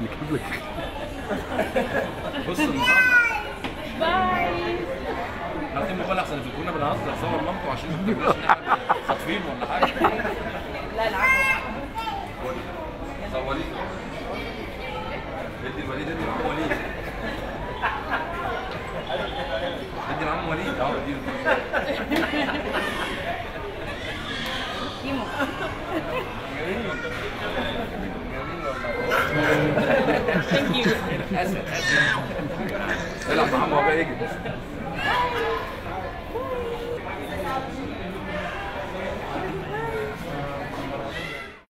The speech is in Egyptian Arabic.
نجيب لك بص النهارده باي هاتي الموبايل احسن في كنا بنهزر صور مامته عشان ما تفتكرش ان احنا خاطفين ولا حاجه لا العفو صوري ادي الوليد ادي لعم وليد ادي لعم وليد اهو ادي كيمو ثانك يو اسد اسد العب مع عمو بقى يجي